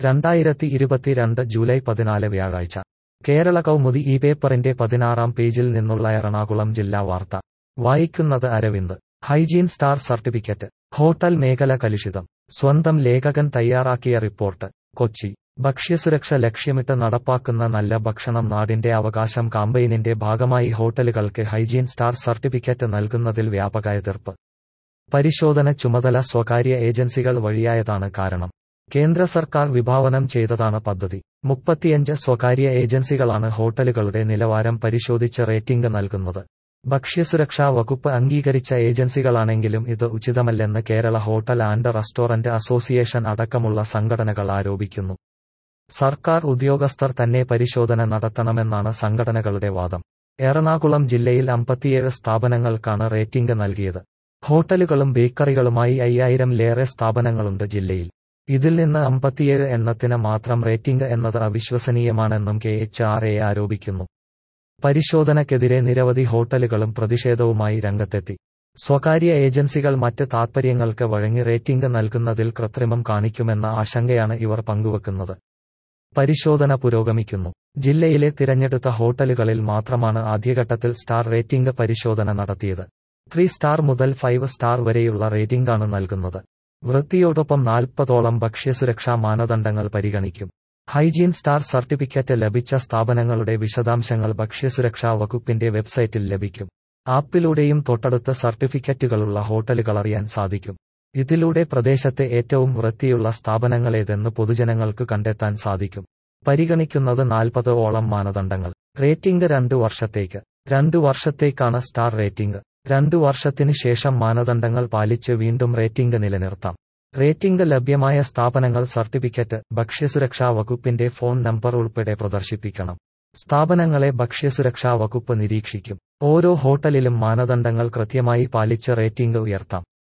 രണ്ടായിരത്തി ഇരുപത്തിരണ്ട് ജൂലൈ പതിനാല് വ്യാഴാഴ്ച കേരള കൗമുദി ഈ പേപ്പറിന്റെ പതിനാറാം പേജിൽ നിന്നുള്ള എറണാകുളം ജില്ലാ വാർത്ത വായിക്കുന്നത് Aravind hygiene star certificate hotel മേഖല കലുഷിതം സ്വന്തം ലേഖകൻ തയ്യാറാക്കിയ റിപ്പോർട്ട് കൊച്ചി ഭക്ഷ്യസുരക്ഷ ലക്ഷ്യമിട്ട് നടപ്പാക്കുന്ന നല്ല ഭക്ഷണം നാടിന്റെ അവകാശം കാമ്പയിനിന്റെ ഭാഗമായി ഹോട്ടലുകൾക്ക് ഹൈജീൻ സ്റ്റാർ സർട്ടിഫിക്കറ്റ് നൽകുന്നതിൽ വ്യാപക എതിർപ്പ് പരിശോധന ചുമതല സ്വകാര്യ ഏജൻസികൾ വഴിയായതാണ് കാരണം കേന്ദ്ര സർക്കാർ വിഭാവനം ചെയ്തതാണ് പദ്ധതി മുപ്പത്തിയഞ്ച് സ്വകാര്യ ഏജൻസികളാണ് ഹോട്ടലുകളുടെ നിലവാരം പരിശോധിച്ച് റേറ്റിംഗ് നൽകുന്നത് ഭക്ഷ്യസുരക്ഷാ വകുപ്പ് അംഗീകരിച്ച ഏജൻസികളാണെങ്കിലും ഇത് ഉചിതമല്ലെന്ന് Kerala hotel and restaurant association അടക്കമുള്ള സംഘടനകൾ ആരോപിക്കുന്നു സർക്കാർ ഉദ്യോഗസ്ഥർ തന്നെ പരിശോധന നടത്തണമെന്നാണ് സംഘടനകളുടെ വാദം എറണാകുളം ജില്ലയിൽ അമ്പത്തിയേഴ് സ്ഥാപനങ്ങൾക്കാണ് റേറ്റിംഗ് നൽകിയത് ഹോട്ടലുകളും ബേക്കറികളുമായി അയ്യായിരംലേറെ സ്ഥാപനങ്ങളുണ്ട് ജില്ലയിൽ ഇതിൽ നിന്ന് അമ്പത്തിയേഴ് എണ്ണത്തിന് മാത്രം റേറ്റിംഗ് എന്നത് അവിശ്വസനീയമാണെന്നും കെ എച്ച് ആർ എ ആരോപിക്കുന്നു പരിശോധനയ്ക്കെതിരെ നിരവധി ഹോട്ടലുകളും പ്രതിഷേധവുമായി രംഗത്തെത്തി സ്വകാര്യ ഏജൻസികൾ മറ്റ് താത്പര്യങ്ങൾക്ക് വഴങ്ങി റേറ്റിംഗ് നൽകുന്നതിൽ കൃത്രിമം കാണിക്കുമെന്ന ആശങ്കയാണ് ഇവർ പങ്കുവെക്കുന്നത് പരിശോധന പുരോഗമിക്കുന്നു ജില്ലയിലെ തിരഞ്ഞെടുത്ത ഹോട്ടലുകളിൽ മാത്രമാണ് ആദ്യഘട്ടത്തിൽ സ്റ്റാർ റേറ്റിംഗ് പരിശോധന നടത്തിയത് ത്രീ സ്റ്റാർ മുതൽ ഫൈവ് സ്റ്റാർ വരെയുള്ള റേറ്റിംഗാണ് നൽകുന്നത് വൃത്തിയോടൊപ്പം നാൽപ്പതോളം ഭക്ഷ്യസുരക്ഷാ മാനദണ്ഡങ്ങൾ പരിഗണിക്കും ഹൈജീൻ സ്റ്റാർ സർട്ടിഫിക്കറ്റ് ലഭിച്ച സ്ഥാപനങ്ങളുടെ വിശദാംശങ്ങൾ ഭക്ഷ്യസുരക്ഷാ വകുപ്പിന്റെ വെബ്സൈറ്റിൽ ലഭിക്കും ആപ്പിലൂടെയും തൊട്ടടുത്ത സർട്ടിഫിക്കറ്റുകളുള്ള ഹോട്ടലുകൾ അറിയാൻ സാധിക്കും ഇതിലൂടെ പ്രദേശത്തെ ഏറ്റവും വൃത്തിയുള്ള സ്ഥാപനങ്ങളേതെന്ന് പൊതുജനങ്ങൾക്ക് കണ്ടെത്താൻ സാധിക്കും പരിഗണിക്കുന്നത് നാൽപ്പത് ഓളം മാനദണ്ഡങ്ങൾ റേറ്റിംഗ് രണ്ടു വർഷത്തേക്ക് രണ്ടു വർഷത്തേക്കാണ് സ്റ്റാർ റേറ്റിംഗ് രണ്ടു വർഷത്തിന് ശേഷം മാനദണ്ഡങ്ങൾ പാലിച്ച് വീണ്ടും റേറ്റിംഗ് നിലനിർത്താം റേറ്റിംഗ് ലഭ്യമായ സ്ഥാപനങ്ങൾ സർട്ടിഫിക്കറ്റ് ഭക്ഷ്യസുരക്ഷാ വകുപ്പിന്റെ ഫോൺ നമ്പർ ഉൾപ്പെടെ പ്രദർശിപ്പിക്കണം സ്ഥാപനങ്ങളെ ഭക്ഷ്യസുരക്ഷാ വകുപ്പ് നിരീക്ഷിക്കും ഓരോ ഹോട്ടലിലും മാനദണ്ഡങ്ങൾ കൃത്യമായി പാലിച്ച് റേറ്റിംഗ് ഉയർത്താം